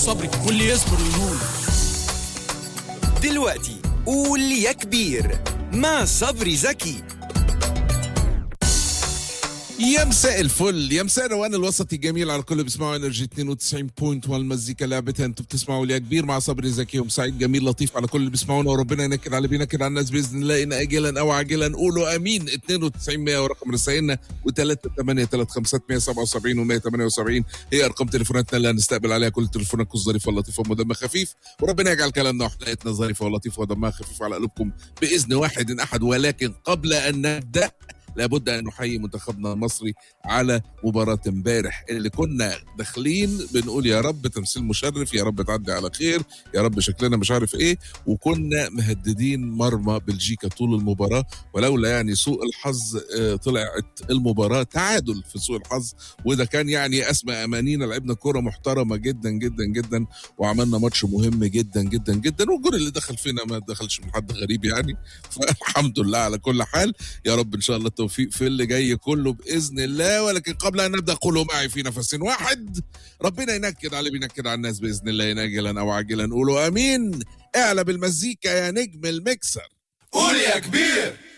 صبري واللي يصبر ينول دلوقتي قول يا كبير مع صبري زكي يا مساء الفل يا مساء روان الوسطي الجميل على كل بيسمعوا انرجي 92.1 المزيكا لعبتها انتوا بتسمعوا ليا كبير مع صبري زكي ومساعد جميل لطيف على كل اللي بيسمعونا وربنا ينكد على بينكد على الناس باذن الله ان اجلا او عاجلا قولوا امين 92 100 ورقم رسائلنا و3 8 3 5 177 و 178 هي ارقام تليفوناتنا اللي هنستقبل عليها كل تليفوناتكم الظريفه اللطيفه ودمها خفيف وربنا يجعل كلامنا وحلقتنا ظريفه ولطيفه ودمها خفيف على قلوبكم باذن واحد احد ولكن قبل ان نبدا لابد ان نحيي منتخبنا المصري على مباراه امبارح اللي كنا داخلين بنقول يا رب تمثيل مشرف يا رب تعدي على خير يا رب شكلنا مش عارف ايه وكنا مهددين مرمى بلجيكا طول المباراه ولولا يعني سوء الحظ آه، طلعت المباراه تعادل في سوء الحظ وده كان يعني اسمى امانينا لعبنا كوره محترمه جدا جدا جدا وعملنا ماتش مهم جدا جدا جدا والجول اللي دخل فينا ما دخلش من حد غريب يعني فالحمد لله على كل حال يا رب ان شاء الله التوفيق في اللي جاي كله باذن الله ولكن قبل ان نبدا قولوا معي في نفس واحد ربنا ينكد على بينكد على الناس باذن الله ينجلا او عاجلا قولوا امين اعلى بالمزيكا يا نجم المكسر قول يا كبير